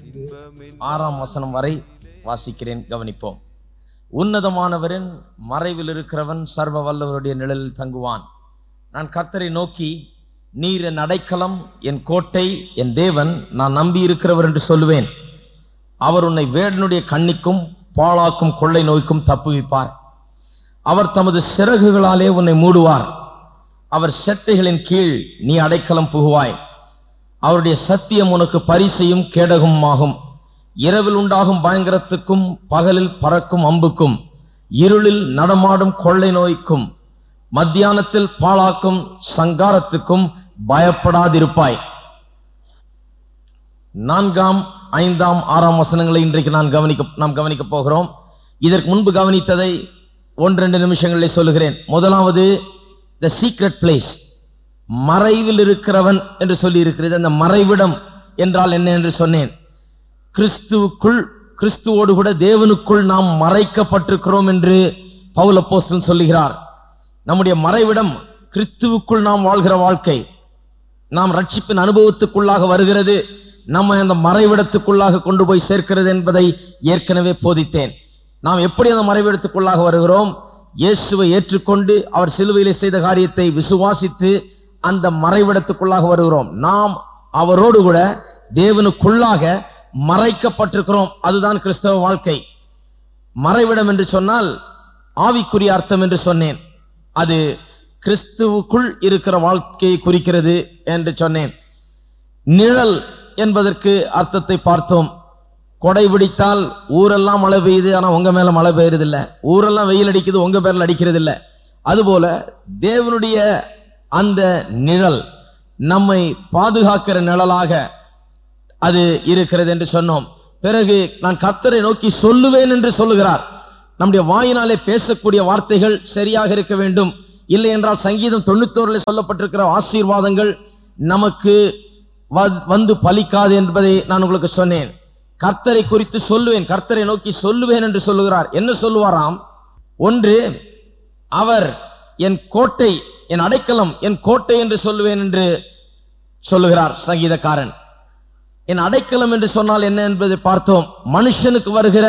ஆறாம் வசனம் வரை வாசிக்கிறேன் கவனிப்போம் உன்னதமானவரின் மறைவில் இருக்கிறவன் சர்வ வல்லவருடைய நிழலில் தங்குவான் நான் கர்த்தரை நோக்கி நீர் என் அடைக்கலம் என் கோட்டை என் தேவன் நான் நம்பி இருக்கிறவர் என்று சொல்லுவேன் அவர் உன்னை வேடனுடைய கண்ணிக்கும் பாழாக்கும் கொள்ளை நோய்க்கும் தப்புவிப்பார் அவர் தமது சிறகுகளாலே உன்னை மூடுவார் அவர் செட்டைகளின் கீழ் நீ அடைக்கலம் புகுவாய் அவருடைய சத்தியம் உனக்கு பரிசையும் கேடகமும் ஆகும் இரவில் உண்டாகும் பயங்கரத்துக்கும் பகலில் பறக்கும் அம்புக்கும் இருளில் நடமாடும் கொள்ளை நோய்க்கும் மத்தியானத்தில் பாழாக்கும் சங்காரத்துக்கும் பயப்படாதிருப்பாய் நான்காம் ஐந்தாம் ஆறாம் வசனங்களை இன்றைக்கு நான் கவனிக்க நாம் கவனிக்க போகிறோம் இதற்கு முன்பு கவனித்ததை ஒன்று நிமிஷங்களில் சொல்லுகிறேன் முதலாவது த சீக்ரெட் பிளேஸ் மறைவில் இருக்கிறவன் என்று சொல்லி இருக்கிறது அந்த மறைவிடம் என்றால் என்ன என்று சொன்னேன் கிறிஸ்துவுக்குள் கிறிஸ்துவோடு கூட தேவனுக்குள் நாம் மறைக்கப்பட்டிருக்கிறோம் என்று பவுல் அப்போஸ்தலன் சொல்லுகிறார் நம்முடைய மறைவிடம் கிறிஸ்துவுக்குள் நாம் வாழ்கிற வாழ்க்கை நாம் ரட்சிப்பின் அனுபவத்துக்குள்ளாக வருகிறது நம்ம அந்த மறைவிடத்துக்குள்ளாக கொண்டு போய் சேர்க்கிறது என்பதை ஏற்கனவே போதித்தேன் நாம் எப்படி அந்த மறைவிடத்துக்குள்ளாக வருகிறோம் இயேசுவை ஏற்றுக்கொண்டு அவர் சிலுவையிலே செய்த காரியத்தை விசுவாசித்து அந்த மறைவிடத்துக்குள்ளாக வருகிறோம் நாம் அவரோடு கூட தேவனுக்குள்ளாக மறைக்கப்பட்டிருக்கிறோம் அதுதான் கிறிஸ்தவ வாழ்க்கை மறைவிடம் என்று சொன்னால் ஆவிக்குரிய அர்த்தம் என்று சொன்னேன் அது கிறிஸ்துவுக்குள் இருக்கிற வாழ்க்கையை குறிக்கிறது என்று சொன்னேன் நிழல் என்பதற்கு அர்த்தத்தை பார்த்தோம் கொடை பிடித்தால் ஊரெல்லாம் மழை பெய்யுது ஆனா உங்க மேல மழை பெய்யுறது இல்ல ஊரெல்லாம் வெயில் அடிக்குது உங்க பேர்ல அடிக்கிறது இல்ல அதுபோல தேவனுடைய அந்த நிழல் நம்மை பாதுகாக்கிற நிழலாக அது இருக்கிறது என்று சொன்னோம் பிறகு நான் கர்த்தரை நோக்கி சொல்லுவேன் என்று சொல்லுகிறார் நம்முடைய வாயினாலே பேசக்கூடிய வார்த்தைகள் சரியாக இருக்க வேண்டும் இல்லை என்றால் சங்கீதம் தொண்ணூத்தோரில் சொல்லப்பட்டிருக்கிற ஆசீர்வாதங்கள் நமக்கு வ- வந்து பலிக்காது என்பதை நான் உங்களுக்கு சொன்னேன் கர்த்தரை குறித்து சொல்லுவேன் கர்த்தரை நோக்கி சொல்லுவேன் என்று சொல்லுகிறார் என்ன சொல்லுவாராம் ஒன்று அவர் என் கோட்டை என் அடைக்கலம் என் கோட்டை என்று சொல்லுவேன் என்று சொல்லுகிறார் சங்கீதக்காரன் என் அடைக்கலம் என்று சொன்னால் என்ன என்பதை பார்த்தோம் மனுஷனுக்கு வருகிற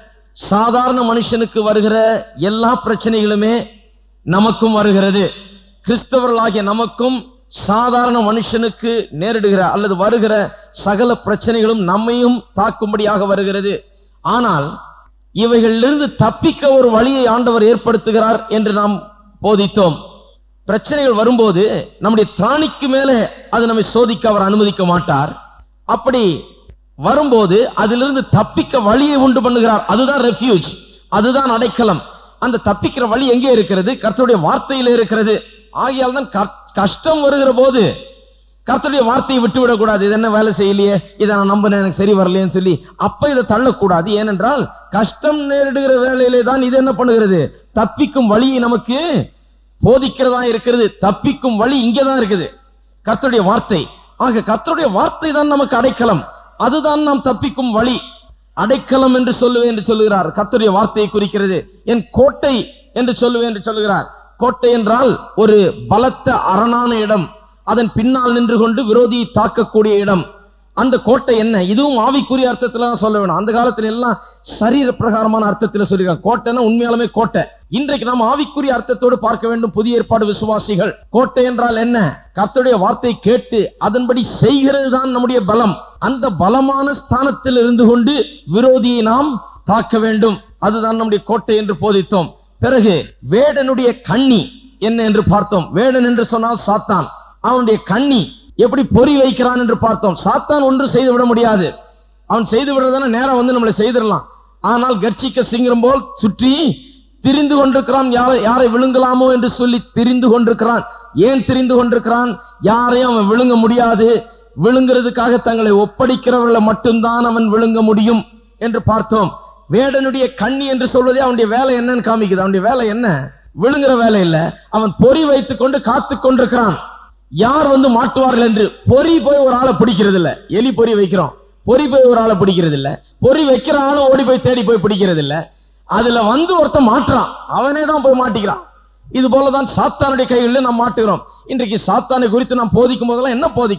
சாதாரண மனுஷனுக்கு வருகிற எல்லா பிரச்சனைகளுமே நமக்கும் வருகிறது கிறிஸ்தவர்களாகிய நமக்கும் சாதாரண மனுஷனுக்கு நேரிடுகிற அல்லது வருகிற சகல பிரச்சனைகளும் நம்மையும் தாக்கும்படியாக வருகிறது ஆனால் இவைகளிலிருந்து தப்பிக்க ஒரு வழியை ஆண்டவர் ஏற்படுத்துகிறார் என்று நாம் போதித்தோம் பிரச்சனைகள் வரும்போது நம்முடைய திராணிக்கு மேலே அது நம்மை சோதிக்க அவர் அனுமதிக்க மாட்டார் அப்படி வரும்போது அதிலிருந்து தப்பிக்க வழியை உண்டு பண்ணுகிறார் அதுதான் ரெஃப்யூஜ் அதுதான் அடைக்கலம் அந்த தப்பிக்கிற வழி எங்கே இருக்கிறது கர்த்தருடைய வார்த்தையில இருக்கிறது ஆகையால் தான் கர்- கஷ்டம் வருகிற போது கர்த்தருடைய வார்த்தையை விட்டு விடக்கூடாது இது என்ன வேலை செய்யலையே இதை நான் நம்பினேன் எனக்கு சரி வரலையேன்னு சொல்லி அப்ப இதை தள்ளக்கூடாது ஏனென்றால் கஷ்டம் நேரிடுகிற வேலையிலே தான் இது என்ன பண்ணுகிறது தப்பிக்கும் வழியை நமக்கு போதிக்கிறதா இருக்கிறது தப்பிக்கும் வழி இங்கே தான் இருக்குது கர்த்தருடைய வார்த்தை ஆக கர்த்தருடைய வார்த்தை தான் நமக்கு அடைக்கலம் அதுதான் நாம் தப்பிக்கும் வழி அடைக்கலம் என்று சொல்லுவேன் என்று சொல்லுகிறார் கர்த்தருடைய வார்த்தையை குறிக்கிறது என் கோட்டை என்று சொல்லுவேன் என்று சொல்லுகிறார் கோட்டை என்றால் ஒரு பலத்த அரணான இடம் அதன் பின்னால் நின்று கொண்டு விரோதியை தாக்கக்கூடிய இடம் அந்த கோட்டை என்ன இதுவும் ஆவிக்குரிய அர்த்தத்துல தான் சொல்ல வேணும் அந்த காலத்துல எல்லாம் சரீர பிரகாரமான அர்த்தத்துல சொல்லிருக்காங்க கோட்டைன்னா உண்மையாலுமே கோட்டை இன்றைக்கு நாம் ஆவிக்குரிய அர்த்தத்தோடு பார்க்க வேண்டும் புதிய ஏற்பாடு விசுவாசிகள் கோட்டை என்றால் என்ன கர்த்தருடைய வார்த்தை கேட்டு அதன்படி செய்கிறது தான் நம்முடைய பலம் அந்த பலமான ஸ்தானத்தில் இருந்து கொண்டு விரோதியை நாம் தாக்க வேண்டும் அதுதான் நம்முடைய கோட்டை என்று போதித்தோம் பிறகு வேடனுடைய கண்ணி என்ன என்று பார்த்தோம் வேடன் என்று சொன்னால் சாத்தான் அவனுடைய கண்ணி எப்படி பொறி வைக்கிறான் என்று பார்த்தோம் சாத்தான் ஒன்று செய்து விட முடியாது அவன் செய்து விடுறதான நேரம் வந்து நம்மளை செய்திடலாம் ஆனால் கர்ச்சிக்க சிங்கம் போல் சுற்றி திரிந்து கொண்டிருக்கிறான் யாரை யாரை விழுங்கலாமோ என்று சொல்லி திரிந்து கொண்டிருக்கிறான் ஏன் திரிந்து கொண்டிருக்கிறான் யாரையும் அவன் விழுங்க முடியாது விழுங்குறதுக்காக தங்களை ஒப்படைக்கிறவர்களை மட்டும்தான் அவன் விழுங்க முடியும் என்று பார்த்தோம் வேடனுடைய கண்ணி என்று சொல்வதே அவனுடைய வேலை என்னன்னு காமிக்குது அவனுடைய வேலை என்ன விழுங்குற வேலை இல்ல அவன் பொறி வைத்துக் கொண்டு காத்து கொண்டிருக்கிறான் யார் வந்து மாட்டுவார்கள் என்று பொறி போய் ஒரு ஆளை பிடிக்கிறது இல்ல எலி பொறி வைக்கிறோம் பொறி போய் ஒரு ஆளை பிடிக்கிறது இல்ல பொறி வைக்கிற ஆளும் ஓடி போய் தேடி போய் பிடிக்கிறது இல்ல அதுல வந்து ஒருத்தன் மாட்டுறான் அவனே தான் போய் மாட்டிக்கிறான் இது போலதான் சாத்தானுடைய கைகளில் நாம் மாட்டுகிறோம் இன்றைக்கு சாத்தானை குறித்து நாம் போதிக்கும் போதெல்லாம் என்ன போதிக்கிறோம்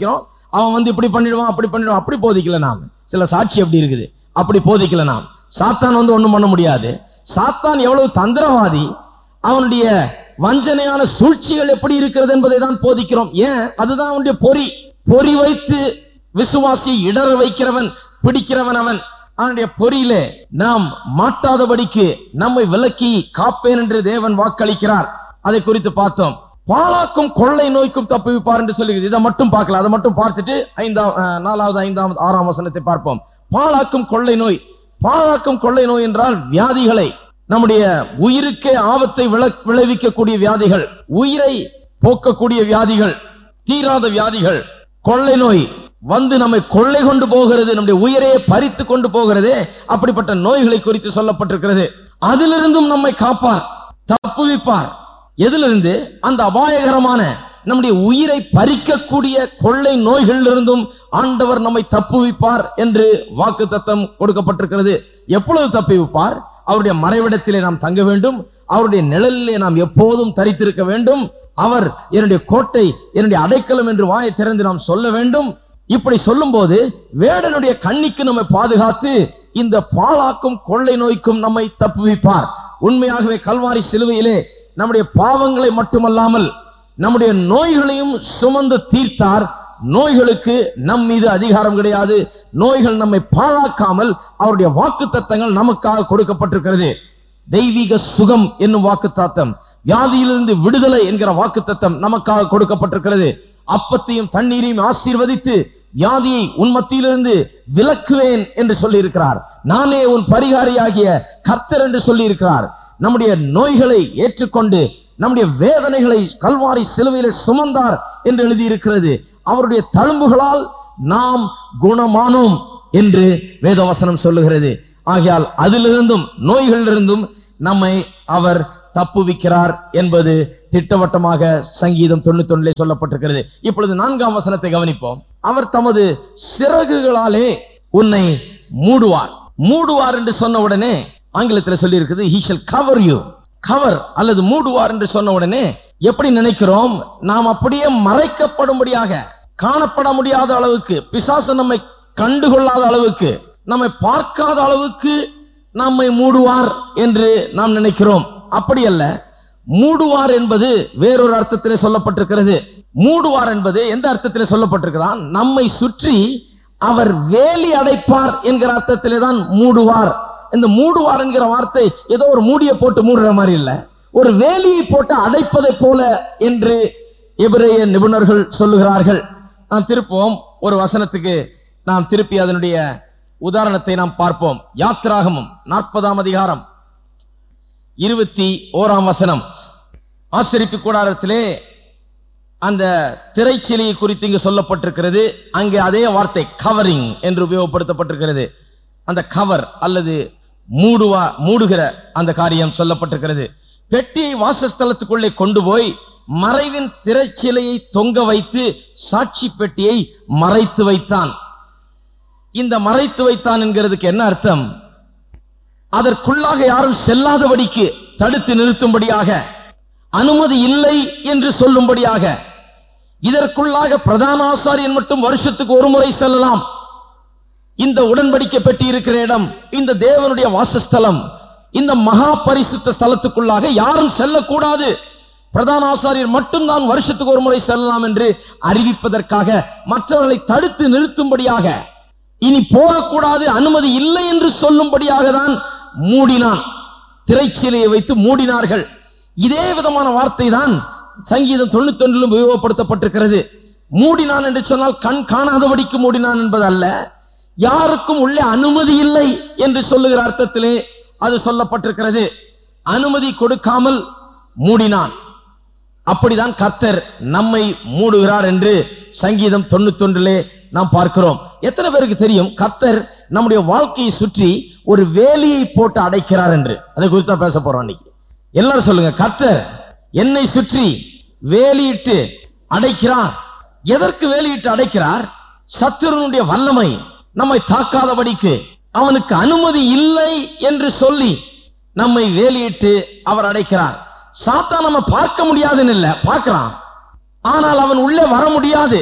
அவன் வந்து இப்படி பண்ணிடுவான் அப்படி பண்ணிடுவான் அப்படி போதிக்கல நாம் சில சாட்சி அப்படி இருக்குது அப்படி போதிக்கல நாம் சாத்தான் வந்து ஒண்ணும் பண்ண முடியாது சாத்தான் எவ்வளவு தந்திரவாதி அவனுடைய வஞ்சனையான சூழ்ச்சிகள் எப்படி இருக்கிறது என்பதை தான் போதிக்கிறோம் ஏன் அதுதான் அவனுடைய பொறி பொறி வைத்து விசுவாசி இடற வைக்கிறவன் பிடிக்கிறவன் அவன் அவனுடைய பொறியிலே நாம் மாட்டாதபடிக்கு நம்மை விலக்கி காப்பேன் என்று தேவன் வாக்களிக்கிறார் அதை குறித்து பார்த்தோம் பாழாக்கும் கொள்ளை நோய்க்கும் தப்புவிப்பார் என்று சொல்லுகிறது இதை மட்டும் பார்க்கலாம் அதை மட்டும் பார்த்துட்டு ஐந்தாம் அஹ், நாலாவது ஐந்தாவது ஆறாம் வசனத்தை பார்ப்போம் பாழாக்கும் கொள்ளை நோய் பாழாக்கும் கொள்ளை நோய் என்றால் வியாதிகளை நம்முடைய உயிருக்கே ஆபத்தை விள- விளைவிக்கக்கூடிய வியாதிகள் உயிரை போக்கக்கூடிய வியாதிகள் தீராத வியாதிகள் கொள்ளை நோய் வந்து நம்மை கொள்ளை கொண்டு போகிறது நம்முடைய உயிரையே பறித்து கொண்டு போகிறதே அப்படிப்பட்ட நோய்களை குறித்து சொல்லப்பட்டிருக்கிறது அதிலிருந்தும் நம்மை காப்பார் தப்புவிப்பார் எதிலிருந்து அந்த அபாயகரமான நம்முடைய உயிரை பறிக்கக்கூடிய கொள்ளை நோய்களிலிருந்தும் ஆண்டவர் நம்மை தப்புவிப்பார் என்று வாக்கு தத்தம் கொடுக்கப்பட்டிருக்கிறது எப்பொழுது தப்புவிப்பார் அவருடைய மறைவிடத்திலே நாம் தங்க வேண்டும் அவருடைய நிழலிலே நாம் எப்போதும் தரித்திருக்க வேண்டும் அவர் என்னுடைய கோட்டை என்னுடைய அடைக்கலம் என்று வாயை திறந்து நாம் சொல்ல வேண்டும் இப்படி சொல்லும்போது வேடனுடைய கண்ணிக்கு நம்மை பாதுகாத்து இந்த பாழாக்கும் கொள்ளை நோய்க்கும் நம்மை தப்புவிப்பார் உண்மையாகவே கல்வாரி சிலுவையிலே நம்முடைய பாவங்களை மட்டுமல்லாமல் நம்முடைய நோய்களையும் சுமந்து தீர்த்தார் நோய்களுக்கு நம் மீது அதிகாரம் கிடையாது நோய்கள் நம்மை பாழாக்காமல் அவருடைய வாக்கு தத்தங்கள் நமக்காக கொடுக்கப்பட்டிருக்கிறது தெய்வீக சுகம் என்னும் வாக்குத்தாத்தம் வியாதியிலிருந்து விடுதலை என்கிற வாக்குத்தத்தம் நமக்காக கொடுக்கப்பட்டிருக்கிறது அப்பத்தையும் தண்ணீரையும் ஆசீர்வதித்து வியாதியை உன் மத்தியிலிருந்து விலக்குவேன் என்று சொல்லியிருக்கிறார் நானே உன் பரிகாரியாகிய கர்த்தர் என்று சொல்லியிருக்கிறார் நம்முடைய நோய்களை ஏற்றுக்கொண்டு நம்முடைய வேதனைகளை கல்வாரி சிலுவையிலே சுமந்தார் என்று எழுதியிருக்கிறது அவருடைய தழும்புகளால் நாம் குணமானோம் என்று வேதவசனம் சொல்லுகிறது ஆகையால் அதிலிருந்தும் நோய்களிலிருந்தும் நம்மை அவர் தப்புவிக்கிறார் என்பது திட்டவட்டமாக சங்கீதம் தொண்ணூத்தொன்னிலே சொல்லப்பட்டிருக்கிறது இப்பொழுது நான்காம் வசனத்தை கவனிப்போம் அவர் தமது சிறகுகளாலே உன்னை மூடுவார் மூடுவார் என்று சொன்ன உடனே ஆங்கிலத்தில் சொல்லி இருக்குது he shall cover you cover அல்லது மூடுவார் என்று சொன்ன உடனே எப்படி நினைக்கிறோம் நாம் அப்படியே மறைக்கப்படும்படியாக காணப்பட முடியாத அளவுக்கு பிசாசு நம்மை கண்டுகொள்ளாத அளவுக்கு நம்மை பார்க்காத அளவுக்கு நம்மை மூடுவார் என்று நாம் நினைக்கிறோம் அப்படி அல்ல மூடுவார் என்பது வேறொரு அர்த்தத்திலே சொல்லப்பட்டிருக்கிறது மூடுவார் என்பது எந்த அர்த்தத்திலே சொல்லப்பட்டிருக்கிறான் நம்மை சுற்றி அவர் வேலி அடைப்பார் என்கிற அர்த்தத்திலே தான் மூடுவார் இந்த மூடுவார் என்கிற வார்த்தை ஏதோ ஒரு மூடியை போட்டு மூடுற மாதிரி இல்ல ஒரு வேலியை போட்டு அடைப்பதை போல என்று எபிரேய நிபுணர்கள் சொல்லுகிறார்கள் நாம் திருப்போம் ஒரு வசனத்துக்கு நாம் திருப்பி அதனுடைய உதாரணத்தை நாம் பார்ப்போம் யாத்திராகமம் நாற்பதாம் அதிகாரம் இருபத்தி ஓராம் வசனம் ஆசிரிப்பு கூடாரத்திலே அந்த திரைச்சிலையை குறித்து இங்கு சொல்லப்பட்டிருக்கிறது அங்கே அதே வார்த்தை கவரிங் என்று உபயோகப்படுத்தப்பட்டிருக்கிறது அந்த கவர் அல்லது மூடுவா மூடுகிற அந்த காரியம் சொல்லப்பட்டிருக்கிறது பெட்டியை வாசஸ்தலத்துக்குள்ளே கொண்டு போய் மறைவின் திரைச்சிலையை தொங்க வைத்து சாட்சி பெட்டியை மறைத்து வைத்தான் இந்த மறைத்து வைத்தான் என்கிறதுக்கு என்ன அர்த்தம் அதற்குள்ளாக யாரும் செல்லாதபடிக்கு தடுத்து நிறுத்தும்படியாக அனுமதி இல்லை என்று சொல்லும்படியாக இதற்குள்ளாக பிரதான ஆசாரியன் மட்டும் வருஷத்துக்கு ஒரு முறை செல்லலாம் இந்த உடன்படிக்கை பெட்டி இருக்கிற இடம் இந்த தேவனுடைய வாசஸ்தலம் இந்த மகா பரிசுத்த ஸ்தலத்துக்குள்ளாக யாரும் செல்லக்கூடாது பிரதான ஆசாரியர் மட்டும்தான் வருஷத்துக்கு ஒரு முறை செல்லலாம் என்று அறிவிப்பதற்காக மற்றவர்களை தடுத்து நிறுத்தும்படியாக இனி போகக்கூடாது அனுமதி இல்லை என்று சொல்லும்படியாக தான் மூடினான் திரைச்சீலையை வைத்து மூடினார்கள் இதே விதமான வார்த்தை தான் சங்கீதம் தொண்ணூத்தொன்றிலும் உபயோகப்படுத்தப்பட்டிருக்கிறது மூடினான் என்று சொன்னால் கண் காணாதபடிக்கு மூடினான் என்பது அல்ல யாருக்கும் உள்ளே அனுமதி இல்லை என்று சொல்லுகிற அர்த்தத்திலே அது சொல்லப்பட்டிருக்கிறது அனுமதி கொடுக்காமல் மூடினான் அப்படிதான் கர்த்தர் நம்மை மூடுகிறார் என்று சங்கீதம் தொண்ணூத்தொன்றிலே நாம் பார்க்கிறோம் எத்தனை பேருக்கு தெரியும் கர்த்தர் நம்முடைய வாழ்க்கையை சுற்றி ஒரு வேலியை போட்டு அடைக்கிறார் என்று அதை குறித்து தான் பேச போறோம் இன்னைக்கு எல்லாரும் சொல்லுங்க கர்த்தர் என்னை சுற்றி வேலியிட்டு அடைக்கிறார் எதற்கு வேலியிட்டு அடைக்கிறார் சத்துருனுடைய வல்லமை நம்மை தாக்காதபடிக்கு அவனுக்கு அனுமதி இல்லை என்று சொல்லி நம்மை வேலியிட்டு அவர் அடைக்கிறார் சாத்தா நம்ம பார்க்க முடியாதுன்னு இல்ல பார்க்கிறான் ஆனால் அவன் உள்ளே வர முடியாது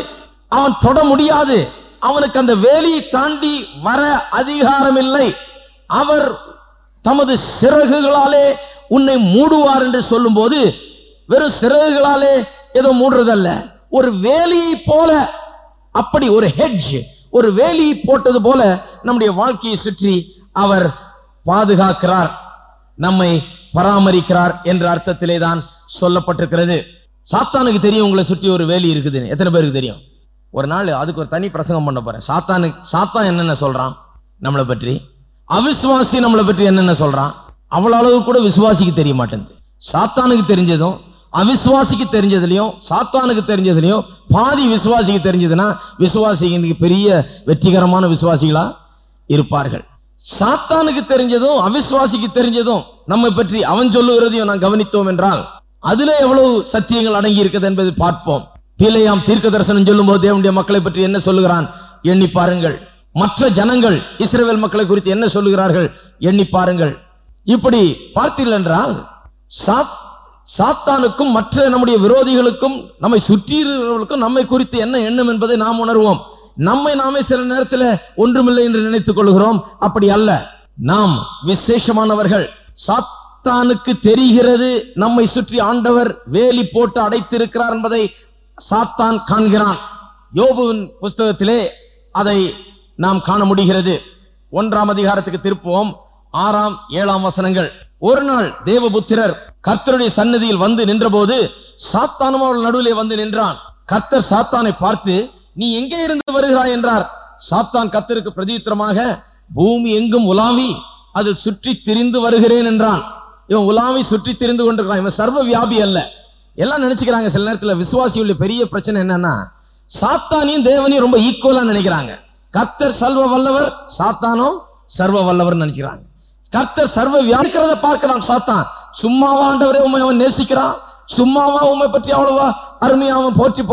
அவன் தொட முடியாது அவனுக்கு அந்த வேலியை தாண்டி வர அதிகாரம் இல்லை அவர் தமது சிறகுகளாலே உன்னை மூடுவார் என்று சொல்லும்போது வெறும் சிறகுகளாலே ஏதோ மூடுறதல்ல ஒரு வேலியை போல அப்படி ஒரு ஹெட்ஜ் ஒரு வேலி போட்டது போல நம்முடைய வாழ்க்கையை சுற்றி அவர் பாதுகாக்கிறார் நம்மை பராமரிக்கிறார் என்ற அர்த்தத்திலே தான் சொல்லப்பட்டிருக்கிறது சாத்தானுக்கு தெரியும் உங்களை சுற்றி ஒரு வேலி இருக்குதுன்னு எத்தனை பேருக்கு தெரியும் ஒரு நாள் அதுக்கு ஒரு தனி பிரசங்கம் பண்ண போறேன் சாத்தானுக்கு சாத்தான் என்னென்ன சொல்றான் நம்மளை பற்றி அவிசுவாசி நம்மளை பற்றி என்னென்ன சொல்றான் அவ்வளவு அளவு கூட விசுவாசிக்கு தெரிய மாட்டேங்குது சாத்தானுக்கு தெரிஞ்சதும் அவிசுவாசிக்கு தெரிஞ்சதுலயும் சாத்தானுக்கு தெரிஞ்சதுலயும் பாதி விசுவாசிக்கு தெரிஞ்சதுன்னா விசுவாசிக்கு இன்னைக்கு பெரிய வெற்றிகரமான விசுவாசிகளா இருப்பார்கள் சாத்தானுக்கு தெரிஞ்சதும் அவிசுவாசிக்கு தெரிஞ்சதும் நம்மை பற்றி அவன் சொல்லுகிறதையும் நான் கவனித்தோம் என்றால் அதுல எவ்வளவு சத்தியங்கள் அடங்கி இருக்குது என்பதை பார்ப்போம் பீலையாம் தீர்க்க தரிசனம் சொல்லும்போது தேவனுடைய மக்களை பற்றி என்ன சொல்லுகிறான் எண்ணி பாருங்கள் மற்ற ஜனங்கள் இஸ்ரவேல் மக்களை குறித்து என்ன சொல்லுகிறார்கள் எண்ணி பாருங்கள் இப்படி பார்த்தீர்கள் என்றால் சாத் சாத்தானுக்கும் மற்ற நம்முடைய விரோதிகளுக்கும் நம்மை சுற்றியிருக்கிறவர்களுக்கும் நம்மை குறித்து என்ன எண்ணம் என்பதை நாம் உணர்வோம் நம்மை நாமே சில நேரத்தில் ஒன்றுமில்லை என்று நினைத்துக் கொள்கிறோம் அப்படி அல்ல நாம் விசேஷமானவர்கள் சாத்தானுக்கு தெரிகிறது நம்மை சுற்றி ஆண்டவர் வேலி போட்டு அடைத்திருக்கிறார் என்பதை சாத்தான் காண்கிறான் யோபுவின் புஸ்தகத்திலே அதை நாம் காண முடிகிறது ஒன்றாம் அதிகாரத்துக்கு திருப்புவோம் ஆறாம் ஏழாம் வசனங்கள் ஒரு நாள் தேவபுத்திரர் கர்த்தருடைய சன்னதியில் வந்து நின்றபோது சாத்தானும் அவர்கள் நடுவிலே வந்து நின்றான் கர்த்தர் சாத்தானை பார்த்து நீ எங்கே இருந்து வருகிறாய் என்றார் சாத்தான் கர்த்தருக்கு பிரதித்திரமாக பூமி எங்கும் உலாவி அதில் சுற்றி திரிந்து வருகிறேன் என்றான் இவன் உலாவி சுற்றி திரிந்து கொண்டிருக்கான் இவன் சர்வ வியாபி அல்ல எல்லாம் நினைச்சுக்கிறாங்க சில நேரத்துல விசுவாசியுள்ள பெரிய பிரச்சனை என்னன்னா சாத்தானையும் தேவனையும் ரொம்ப ஈக்குவலா நினைக்கிறாங்க கர்த்தர் சர்வ வல்லவர் சாத்தானும் சர்வ வல்லவர் நினைக்கிறாங்க கர்த்தர் சர்வ வியாபிக்கிறத பார்க்கிறான் சாத்தான் சும்மாவா ஆண்டவரே உண்மை அவன் நேசிக்கிறான் சும்மாவா உண்மை பற்றி அவ்வளவா அருமையா அவன் போற்றி